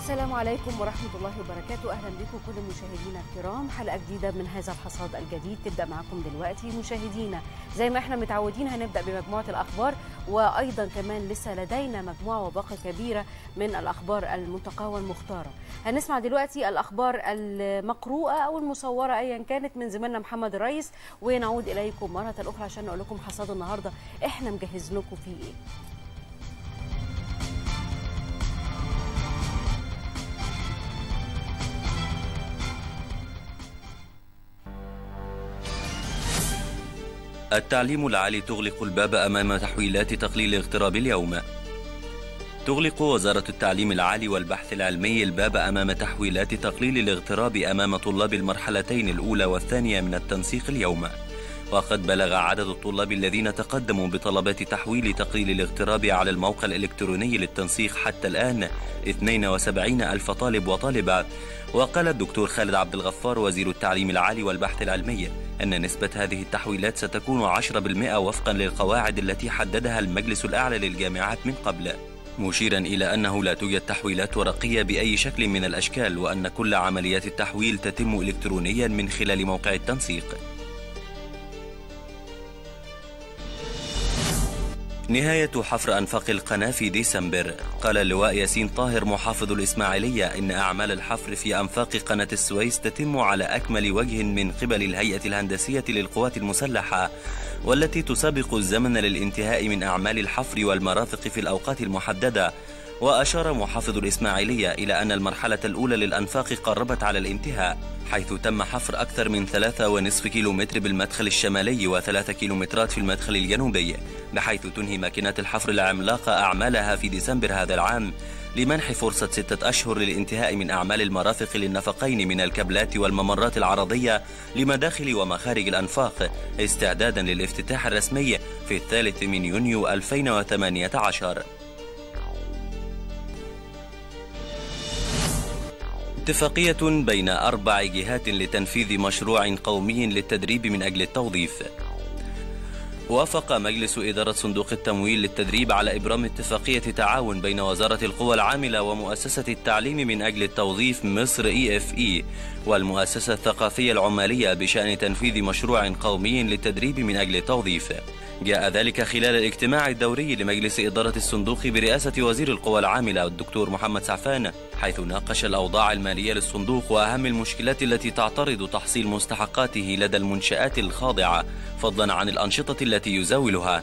السلام عليكم ورحمة الله وبركاته أهلا بكم كل مشاهدينا الكرام حلقة جديدة من هذا الحصاد الجديد تبدأ معكم دلوقتي مشاهدينا زي ما احنا متعودين هنبدأ بمجموعة الأخبار وأيضا كمان لسه لدينا مجموعة وباقة كبيرة من الأخبار المنتقاة والمختارة هنسمع دلوقتي الأخبار المقروءة أو المصورة أيا كانت من زميلنا محمد الرئيس ونعود إليكم مرة أخرى عشان نقول لكم حصاد النهاردة احنا مجهز لكم فيه إيه التعليم العالي تغلق الباب أمام تحويلات تقليل الاغتراب اليوم تغلق وزارة التعليم العالي والبحث العلمي الباب أمام تحويلات تقليل الاغتراب أمام طلاب المرحلتين الأولى والثانية من التنسيق اليوم وقد بلغ عدد الطلاب الذين تقدموا بطلبات تحويل تقليل الاغتراب على الموقع الإلكتروني للتنسيق حتى الآن 72 ألف طالب وطالبة وقال الدكتور خالد عبد الغفار وزير التعليم العالي والبحث العلمي أن نسبة هذه التحويلات ستكون 10% وفقا للقواعد التي حددها المجلس الأعلى للجامعات من قبل مشيرا إلى أنه لا توجد تحويلات ورقية بأي شكل من الأشكال وأن كل عمليات التحويل تتم إلكترونيا من خلال موقع التنسيق نهاية حفر أنفاق القناة في ديسمبر قال اللواء ياسين طاهر محافظ الإسماعيلية إن أعمال الحفر في أنفاق قناة السويس تتم على أكمل وجه من قبل الهيئة الهندسية للقوات المسلحة والتي تسابق الزمن للانتهاء من أعمال الحفر والمرافق في الأوقات المحددة وأشار محافظ الإسماعيلية إلى أن المرحلة الأولى للأنفاق قربت على الانتهاء حيث تم حفر أكثر من ثلاثة ونصف كيلومتر بالمدخل الشمالي وثلاثة كيلومترات في المدخل الجنوبي بحيث تنهي ماكينات الحفر العملاقة أعمالها في ديسمبر هذا العام لمنح فرصة ستة أشهر للانتهاء من أعمال المرافق للنفقين من الكابلات والممرات العرضية لمداخل ومخارج الأنفاق استعدادا للافتتاح الرسمي في الثالث من يونيو 2018 اتفاقية بين أربع جهات لتنفيذ مشروع قومي للتدريب من أجل التوظيف وافق مجلس إدارة صندوق التمويل للتدريب على إبرام اتفاقية تعاون بين وزارة القوى العاملة ومؤسسة التعليم من أجل التوظيف مصر إي إف إي والمؤسسة الثقافية العمالية بشأن تنفيذ مشروع قومي للتدريب من أجل التوظيف جاء ذلك خلال الاجتماع الدوري لمجلس إدارة الصندوق برئاسة وزير القوى العاملة الدكتور محمد سعفان حيث ناقش الأوضاع المالية للصندوق وأهم المشكلات التي تعترض تحصيل مستحقاته لدى المنشآت الخاضعة فضلا عن الأنشطة التي يزاولها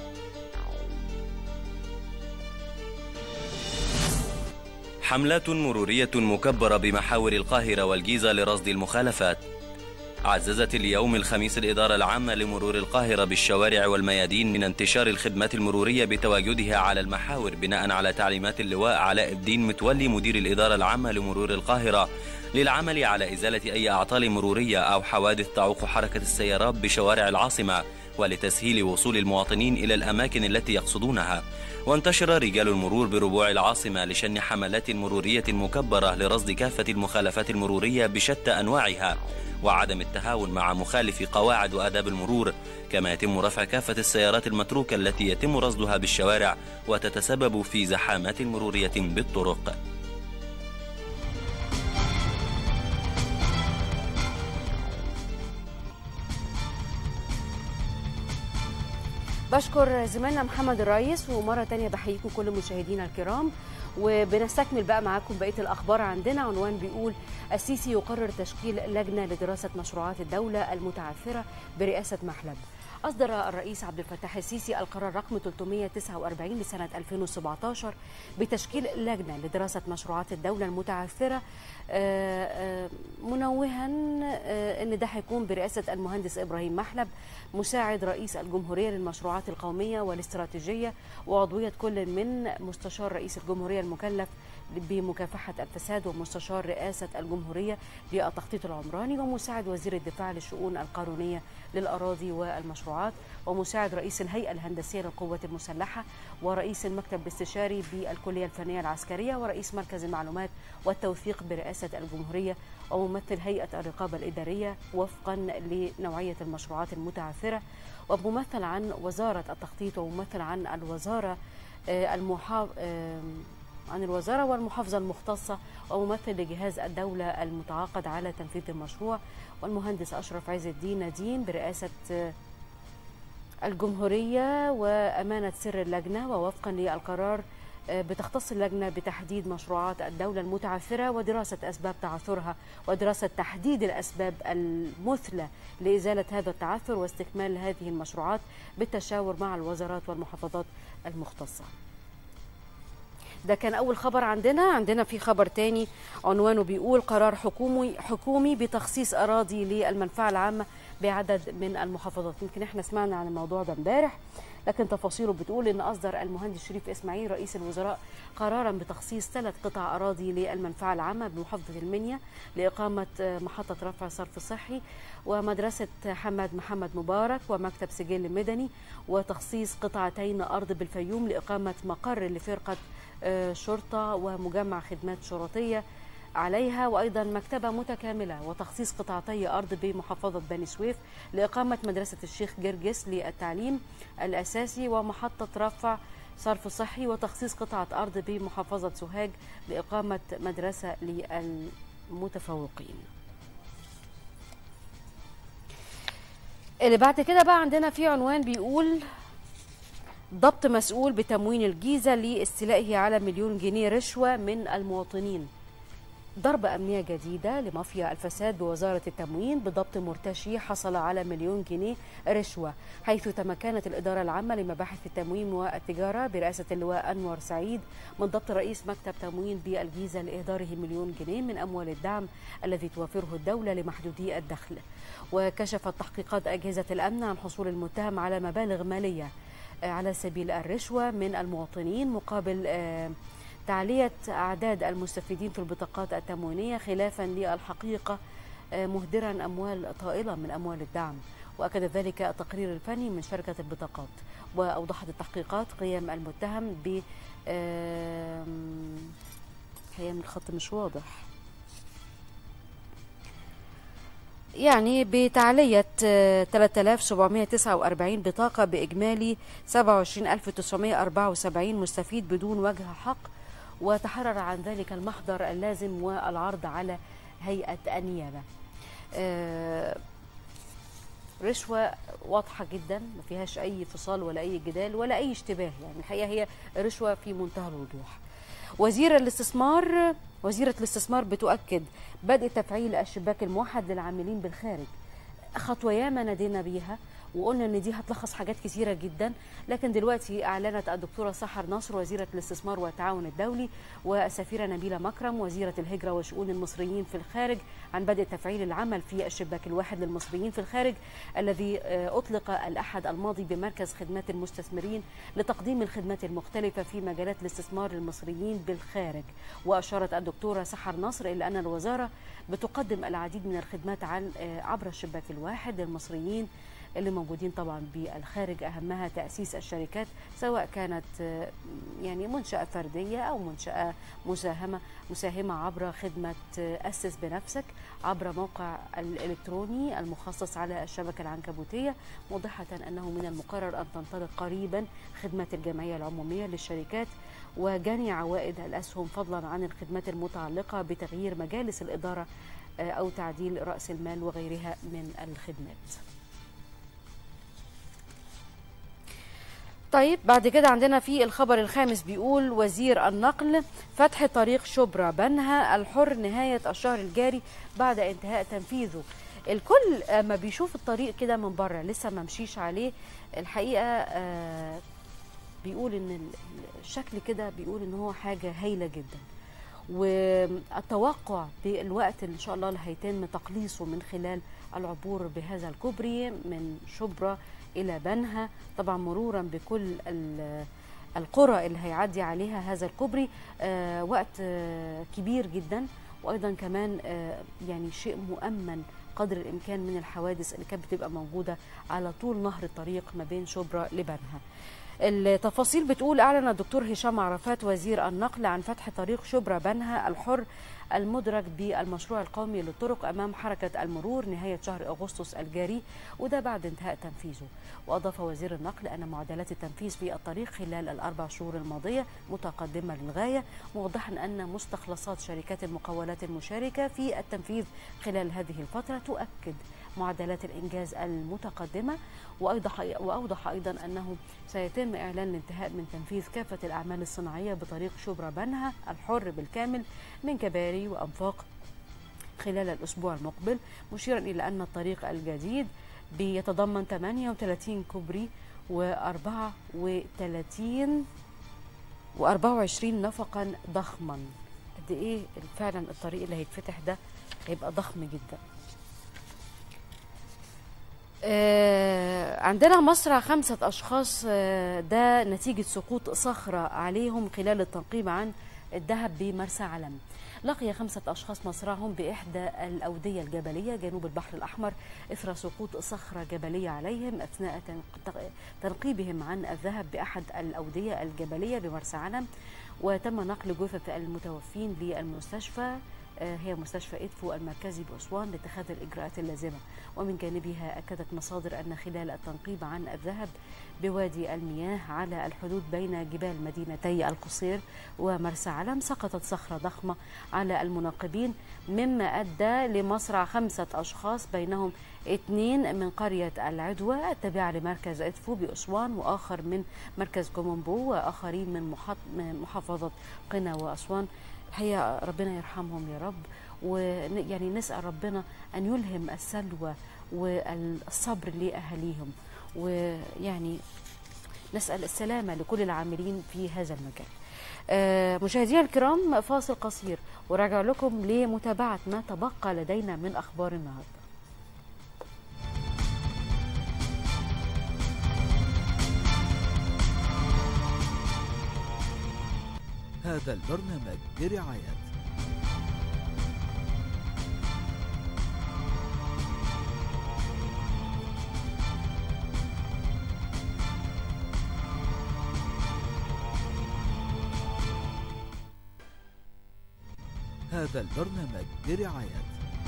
حملات مرورية مكبرة بمحاور القاهرة والجيزة لرصد المخالفات عززت اليوم الخميس الإدارة العامة لمرور القاهرة بالشوارع والميادين من انتشار الخدمات المرورية بتواجدها على المحاور بناء على تعليمات اللواء علاء الدين متولي مدير الإدارة العامة لمرور القاهرة للعمل على إزالة أي أعطال مرورية أو حوادث تعوق حركة السيارات بشوارع العاصمة ولتسهيل وصول المواطنين إلى الأماكن التي يقصدونها وانتشر رجال المرور بربوع العاصمة لشن حملات مرورية مكبرة لرصد كافة المخالفات المرورية بشتى أنواعها وعدم التهاون مع مخالف قواعد وآداب المرور كما يتم رفع كافة السيارات المتروكة التي يتم رصدها بالشوارع وتتسبب في زحامات مرورية بالطرق بشكر زميلنا محمد الرئيس ومرة تانية بحييكم كل مشاهدينا الكرام وبنستكمل بقى معاكم بقية الأخبار عندنا عنوان بيقول السيسي يقرر تشكيل لجنة لدراسة مشروعات الدولة المتعثرة برئاسة محلب أصدر الرئيس عبد الفتاح السيسي القرار رقم 349 لسنة 2017 بتشكيل لجنة لدراسة مشروعات الدولة المتعثرة منوها أن ده هيكون برئاسة المهندس إبراهيم محلب مساعد رئيس الجمهورية للمشروعات القومية والاستراتيجية وعضوية كل من مستشار رئيس الجمهورية المكلف بمكافحة الفساد ومستشار رئاسة الجمهورية للتخطيط العمراني ومساعد وزير الدفاع للشؤون القانونية للأراضي والمشروعات ومساعد رئيس الهيئة الهندسية للقوات المسلحة ورئيس المكتب الاستشاري بالكلية الفنية العسكرية ورئيس مركز المعلومات والتوثيق برئاسة الجمهورية وممثل هيئة الرقابة الإدارية وفقا لنوعية المشروعات المتعثرة وممثل عن وزارة التخطيط وممثل عن الوزارة المحافظ عن الوزارة والمحافظة المختصة وممثل لجهاز الدولة المتعاقد على تنفيذ المشروع والمهندس أشرف عز الدين نديم برئاسة الجمهورية وأمانة سر اللجنة ووفقا للقرار بتختص اللجنة بتحديد مشروعات الدولة المتعثرة ودراسة أسباب تعثرها ودراسة تحديد الأسباب المثلى لإزالة هذا التعثر واستكمال هذه المشروعات بالتشاور مع الوزارات والمحافظات المختصة ده كان أول خبر عندنا عندنا في خبر تاني عنوانه بيقول قرار حكومي حكومي بتخصيص أراضي للمنفعة العامة بعدد من المحافظات يمكن احنا سمعنا عن الموضوع ده امبارح لكن تفاصيله بتقول ان اصدر المهندس شريف اسماعيل رئيس الوزراء قرارا بتخصيص ثلاث قطع اراضي للمنفعه العامه بمحافظه المنيا لاقامه محطه رفع صرف صحي ومدرسه حماد محمد مبارك ومكتب سجل مدني وتخصيص قطعتين ارض بالفيوم لاقامه مقر لفرقه شرطه ومجمع خدمات شرطيه عليها وايضا مكتبه متكامله وتخصيص قطعتي ارض بمحافظه بني سويف لاقامه مدرسه الشيخ جرجس للتعليم الاساسي ومحطه رفع صرف صحي وتخصيص قطعه ارض بمحافظه سوهاج لاقامه مدرسه للمتفوقين. اللي بعد كده بقى عندنا في عنوان بيقول ضبط مسؤول بتموين الجيزه لاستيلائه على مليون جنيه رشوه من المواطنين. ضربة أمنية جديدة لمافيا الفساد بوزارة التموين بضبط مرتشي حصل على مليون جنيه رشوة حيث تمكنت الإدارة العامة لمباحث التموين والتجارة برئاسة اللواء أنور سعيد من ضبط رئيس مكتب تموين بالجيزة لإهداره مليون جنيه من أموال الدعم الذي توفره الدولة لمحدودي الدخل وكشفت تحقيقات أجهزة الأمن عن حصول المتهم على مبالغ مالية على سبيل الرشوة من المواطنين مقابل آه تعلية أعداد المستفيدين في البطاقات التموينية خلافا للحقيقة مهدرا أموال طائلة من أموال الدعم وأكد ذلك التقرير الفني من شركة البطاقات وأوضحت التحقيقات قيام المتهم ب هي من الخط مش واضح يعني بتعلية 3749 بطاقة بإجمالي 27974 مستفيد بدون وجه حق وتحرر عن ذلك المحضر اللازم والعرض على هيئة النيابة رشوة واضحة جدا ما فيهاش أي فصال ولا أي جدال ولا أي اشتباه يعني الحقيقة هي رشوة في منتهى الوضوح وزير الاستثمار وزيرة الاستثمار بتؤكد بدء تفعيل الشباك الموحد للعاملين بالخارج خطوة ياما نادينا بيها وقلنا ان دي هتلخص حاجات كثيره جدا لكن دلوقتي اعلنت الدكتوره سحر نصر وزيره الاستثمار والتعاون الدولي والسفيره نبيله مكرم وزيره الهجره وشؤون المصريين في الخارج عن بدء تفعيل العمل في الشباك الواحد للمصريين في الخارج الذي اطلق الاحد الماضي بمركز خدمات المستثمرين لتقديم الخدمات المختلفه في مجالات الاستثمار للمصريين بالخارج واشارت الدكتوره سحر نصر الى ان الوزاره بتقدم العديد من الخدمات عبر الشباك الواحد للمصريين اللي موجودين طبعا بالخارج اهمها تاسيس الشركات سواء كانت يعني منشاه فرديه او منشاه مساهمه مساهمه عبر خدمه اسس بنفسك عبر موقع الالكتروني المخصص على الشبكه العنكبوتيه موضحه انه من المقرر ان تنطلق قريبا خدمات الجمعيه العموميه للشركات وجني عوائد الاسهم فضلا عن الخدمات المتعلقه بتغيير مجالس الاداره او تعديل راس المال وغيرها من الخدمات. طيب بعد كده عندنا في الخبر الخامس بيقول وزير النقل فتح طريق شبرا بنها الحر نهاية الشهر الجاري بعد انتهاء تنفيذه الكل ما بيشوف الطريق كده من بره لسه ما مشيش عليه الحقيقة بيقول ان الشكل كده بيقول ان هو حاجة هايلة جدا والتوقع بالوقت ان شاء الله اللي هيتم تقليصه من خلال العبور بهذا الكوبري من شبرا الى بنها طبعا مرورا بكل القرى اللي هيعدي عليها هذا الكوبري آه وقت آه كبير جدا وايضا كمان آه يعني شيء مؤمن قدر الامكان من الحوادث اللي كانت بتبقى موجوده على طول نهر الطريق ما بين شبرا لبنها التفاصيل بتقول اعلن الدكتور هشام عرفات وزير النقل عن فتح طريق شبرا بنها الحر المدرج بالمشروع القومي للطرق أمام حركة المرور نهاية شهر أغسطس الجاري وده بعد انتهاء تنفيذه وأضاف وزير النقل أن معدلات التنفيذ في الطريق خلال الأربع شهور الماضية متقدمة للغاية موضحا أن مستخلصات شركات المقاولات المشاركة في التنفيذ خلال هذه الفترة تؤكد معدلات الإنجاز المتقدمة وأوضح, وأوضح أيضا أنه سيتم إعلان الانتهاء من تنفيذ كافة الأعمال الصناعية بطريق شبرا بنها الحر بالكامل من كباري وأنفاق خلال الأسبوع المقبل مشيرا إلى أن الطريق الجديد بيتضمن 38 كوبري و34 و24 نفقا ضخما قد ايه فعلا الطريق اللي هيتفتح ده هيبقى ضخم جدا آه عندنا مصرع خمسة أشخاص آه ده نتيجة سقوط صخرة عليهم خلال التنقيب عن الذهب بمرسى علم لقي خمسة أشخاص مصرعهم بإحدى الأودية الجبلية جنوب البحر الأحمر إثر سقوط صخرة جبلية عليهم أثناء تنقيبهم عن الذهب بأحد الأودية الجبلية بمرسى علم وتم نقل جثث المتوفين للمستشفى هي مستشفى إدفو المركزي بأسوان لاتخاذ الإجراءات اللازمة ومن جانبها أكدت مصادر أن خلال التنقيب عن الذهب بوادي المياه على الحدود بين جبال مدينتي القصير ومرسى علم سقطت صخرة ضخمة على المناقبين مما أدى لمصرع خمسة أشخاص بينهم اثنين من قرية العدوى التابعة لمركز إدفو بأسوان وآخر من مركز كومومبو وآخرين من محافظة قنا وأسوان الحقيقة ربنا يرحمهم يا رب ويعني نسأل ربنا أن يلهم السلوى والصبر لأهاليهم ويعني نسأل السلامة لكل العاملين في هذا المجال آه مشاهدينا الكرام فاصل قصير وراجع لكم لمتابعة ما تبقى لدينا من أخبار النهارده هذا البرنامج برعاية هذا البرنامج برعاية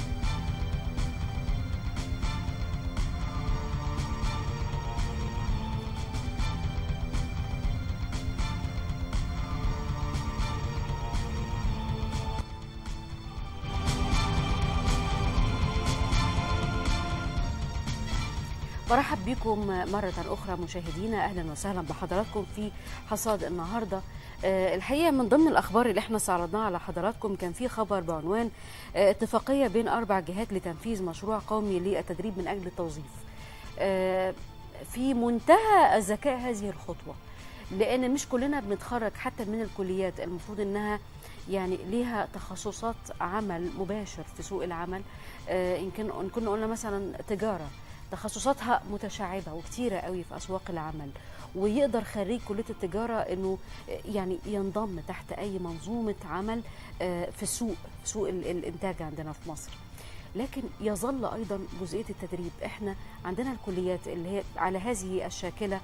برحب بكم مرة أخرى مشاهدينا أهلا وسهلا بحضراتكم في حصاد النهاردة أه الحقيقة من ضمن الأخبار اللي احنا استعرضناها على حضراتكم كان في خبر بعنوان أه اتفاقية بين أربع جهات لتنفيذ مشروع قومي للتدريب من أجل التوظيف أه في منتهى الذكاء هذه الخطوة لأن مش كلنا بنتخرج حتى من الكليات المفروض إنها يعني ليها تخصصات عمل مباشر في سوق العمل يمكن إن كنا قلنا مثلا تجارة تخصصاتها متشعبه وكتيره قوي في اسواق العمل ويقدر خريج كليه التجاره انه يعني ينضم تحت اي منظومه عمل في السوق سوق الانتاج عندنا في مصر لكن يظل ايضا جزئيه التدريب احنا عندنا الكليات اللي هي على هذه الشاكله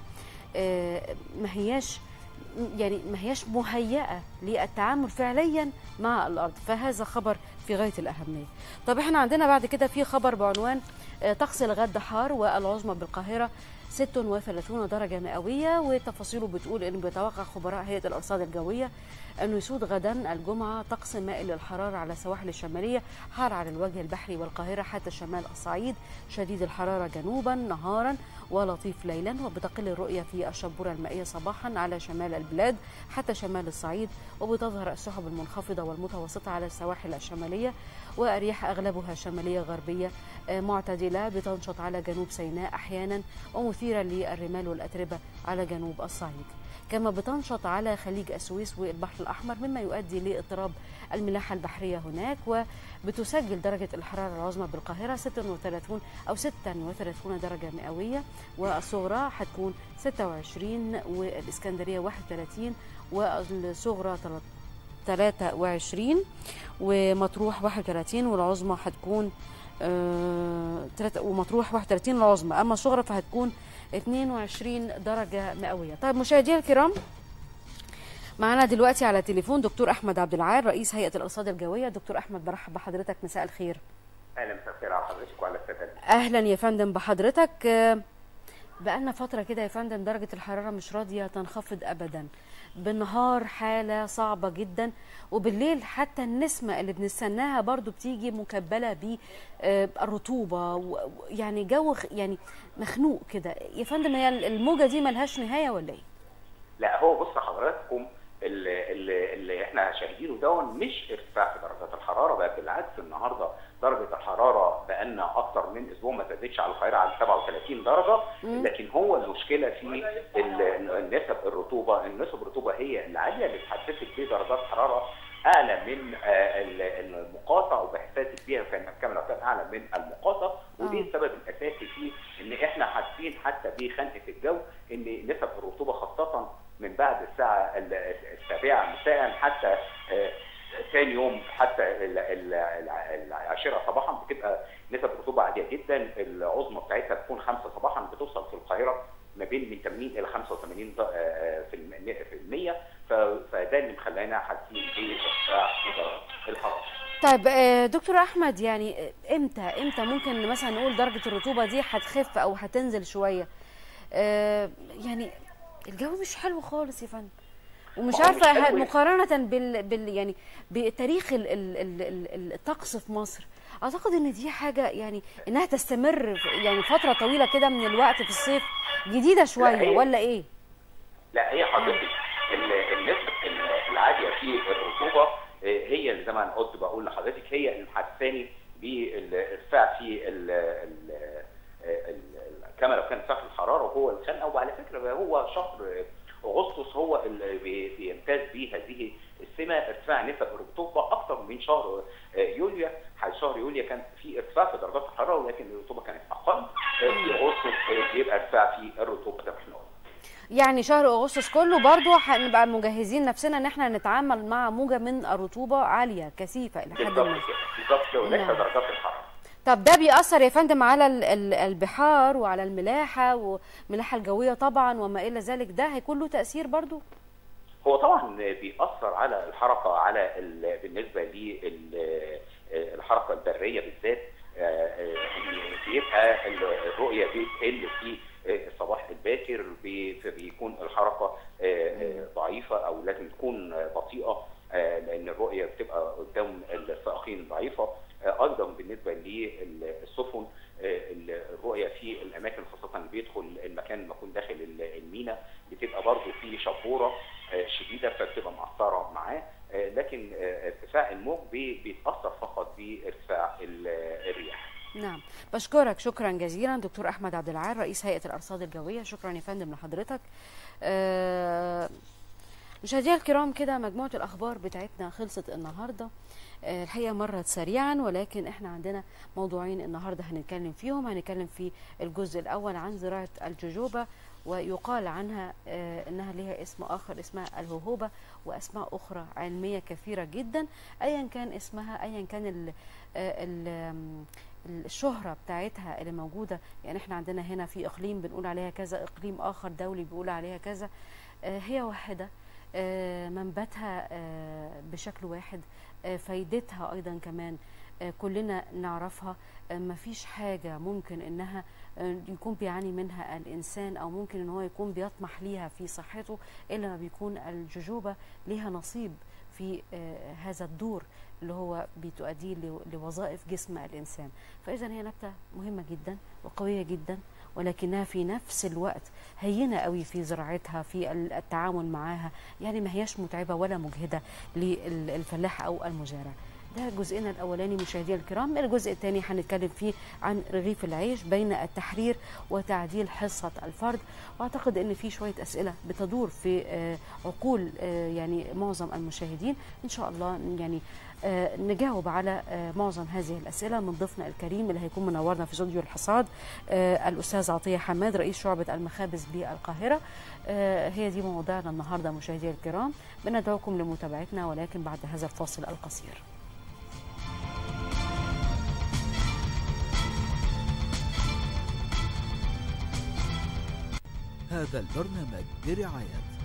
ما هياش يعني ما هياش مهيئه للتعامل فعليا مع الارض فهذا خبر في غايه الاهميه طب احنا عندنا بعد كده في خبر بعنوان طقس الغد حار والعظمى بالقاهره 36 درجة مئوية وتفاصيله بتقول أنه بيتوقع خبراء هيئة الأرصاد الجوية أنه يسود غدا الجمعة طقس مائل للحرارة على السواحل الشمالية حار على الوجه البحري والقاهرة حتى شمال الصعيد شديد الحرارة جنوبا نهارا ولطيف ليلا وبتقل الرؤية في الشبورة المائية صباحا على شمال البلاد حتى شمال الصعيد وبتظهر السحب المنخفضة والمتوسطة على السواحل الشمالية وأرياح أغلبها شمالية غربية معتدلة بتنشط على جنوب سيناء أحيانا ومثيرة للرمال والأتربة على جنوب الصعيد كما بتنشط على خليج السويس والبحر الأحمر مما يؤدي لاضطراب الملاحة البحرية هناك وبتسجل درجة الحرارة العظمى بالقاهرة 36 أو 36 درجة مئوية والصغرى هتكون 26 والإسكندرية 31 والصغرى 23 ومطروح 31 والعظمى هتكون آه ومطروح 31 العظمى اما الصغرى فهتكون 22 درجه مئويه طيب مشاهدينا الكرام معنا دلوقتي على تليفون دكتور احمد عبد العال رئيس هيئه الارصاد الجويه دكتور احمد برحب بحضرتك مساء الخير اهلا مساء الخير على حضرتك وعلى الساده اهلا يا فندم بحضرتك آه، بقالنا فتره كده يا فندم درجه الحراره مش راضيه تنخفض ابدا بالنهار حاله صعبه جدا وبالليل حتى النسمه اللي بنستناها برضو بتيجي مكبله بالرطوبه يعني جو خ- يعني مخنوق كده يا فندم هي الموجه دي ملهاش نهايه ولا ايه لا هو بص حضراتكم اللي, اللي, اللي احنا شاهدينه ده مش ارتفاع في درجات الحراره بقى بالعكس النهارده درجه الحراره بقالنا اكتر من اسبوع ما زادتش على القاهره على 37 درجه لكن هو المشكله في ال- النسب الرطوبه النسب الرطوبه هي العاليه اللي بتحسسك بدرجات حراره اعلى من آه، ال- المقاطع وباحساسك بيها كان كامل الأرقام اعلى من المقاطع ودي آه. السبب الاساسي في ان احنا حاسين حتى بخنقه الجو ان نسب الرطوبه خاصه من بعد الساعه ال- السابعه مساء حتى آه، ثاني يوم حتى ال- ال- الع- العاشره صباحا بتبقى نسب الرطوبه عاليه جدا العظمى بتاعتها بتكون 5 صباحا بتوصل في القاهره ما بين من 80 الى 85 ض- آه، في الم- في المية ف- فده اللي مخلانا حاسين بارتفاع في درجة الحراره طيب آه، دكتور احمد يعني آه، امتى امتى ممكن مثلا نقول درجه الرطوبه دي هتخف او هتنزل شويه آه، يعني الجو مش حلو خالص يا فندم ومش ما هو عارفه مش حلو ه- يعني. مقارنه بال, بال يعني بتاريخ ال ال ال ال الطقس في مصر اعتقد ان دي حاجه يعني انها تستمر في- يعني فتره طويله كده من الوقت في الصيف جديده شويه هي- ولا ايه لا هي حضرتك ال- النسبة ال- العالية في الرطوبة آه، هي اللي زي ما انا قلت بقول لحضرتك هي اللي محساني بالارتفاع في ال- ال- ال- ال- كما لو كان ارتفاع الحرارة وهو الخنقة وعلى فكرة هو شهر اغسطس هو اللي بي- بيمتاز به هذه السمة ارتفاع نسب الرطوبة أكثر من شهر آه، يوليو حيث شهر يوليو كان في ارتفاع في درجات الحرارة ولكن الرطوبة كانت أقل آه، في أغسطس آه، بيبقى ارتفاع في الرطوبة زي ما احنا قلنا يعني شهر اغسطس كله برضو هنبقى مجهزين نفسنا ان احنا نتعامل مع موجه من الرطوبه عاليه كثيفه الى حد بالظبط ما كده بالظبط كده وليس نعم. درجات الحراره طب ده بيأثر يا فندم على ال- ال- البحار وعلى الملاحة والملاحة الجوية طبعا وما إلى ذلك ده هيكون له تأثير برضو هو طبعا بيأثر على الحركه على ال- بالنسبه للحركه البريه بالذات آه، آه، إن بيبقى ال- الرؤيه بتقل في آه، الصباح الباكر بي- فبيكون الحركه آه، آه، ضعيفه او لازم تكون آه، بطيئه آه، لان الرؤيه بتبقى قدام السائقين ضعيفه آه، ايضا بالنسبه للسفن آه، الرؤيه في الاماكن خاصه اللي بيدخل المكان لما يكون داخل ال- المينا بتبقى برضه في شبوره آه، شديده فبتبقى مأثره معاه آه، لكن آه، ارتفاع الموج بي- بيتاثر فقط بارتفاع ال- الرياح نعم بشكرك شكرا جزيلا دكتور أحمد عبد العال رئيس هيئة الأرصاد الجوية شكرا يا فندم لحضرتك آه، مشاهدينا الكرام كده مجموعة الأخبار بتاعتنا خلصت النهاردة آه، الحقيقة مرت سريعا ولكن احنا عندنا موضوعين النهاردة هنتكلم فيهم هنتكلم في الجزء الأول عن زراعة الججوبة ويقال عنها آه، انها لها اسم اخر اسمها الهوهوبه واسماء اخرى علميه كثيره جدا ايا كان اسمها ايا كان ال آه، ال آم، الشهرة بتاعتها اللي موجودة يعني احنا عندنا هنا في اقليم بنقول عليها كذا اقليم اخر دولي بيقول عليها كذا آه، هي واحدة آه، منبتها آه، بشكل واحد آه، فايدتها ايضا كمان آه، كلنا نعرفها آه، مفيش حاجة ممكن انها آه، يكون بيعاني منها الانسان او ممكن ان هو يكون بيطمح ليها في صحته الا ما بيكون الججوبة ليها نصيب في آه، هذا الدور اللي هو بتؤديه لو- لوظائف جسم الانسان فاذا هي نبته مهمه جدا وقويه جدا ولكنها في نفس الوقت هينه قوي في زراعتها في ال- التعامل معاها يعني ما هياش متعبه ولا مجهده للفلاح او المزارع ده جزئنا الاولاني مشاهدينا الكرام الجزء الثاني هنتكلم فيه عن رغيف العيش بين التحرير وتعديل حصه الفرد واعتقد ان في شويه اسئله بتدور في آه، عقول آه، يعني معظم المشاهدين ان شاء الله يعني آه، نجاوب على آه، معظم هذه الاسئله من ضيفنا الكريم اللي هيكون منورنا في استوديو الحصاد آه، الاستاذ عطيه حماد رئيس شعبه المخابز بالقاهره آه، هي دي مواضيعنا النهارده مشاهدينا الكرام بندعوكم لمتابعتنا ولكن بعد هذا الفاصل القصير هذا البرنامج برعاية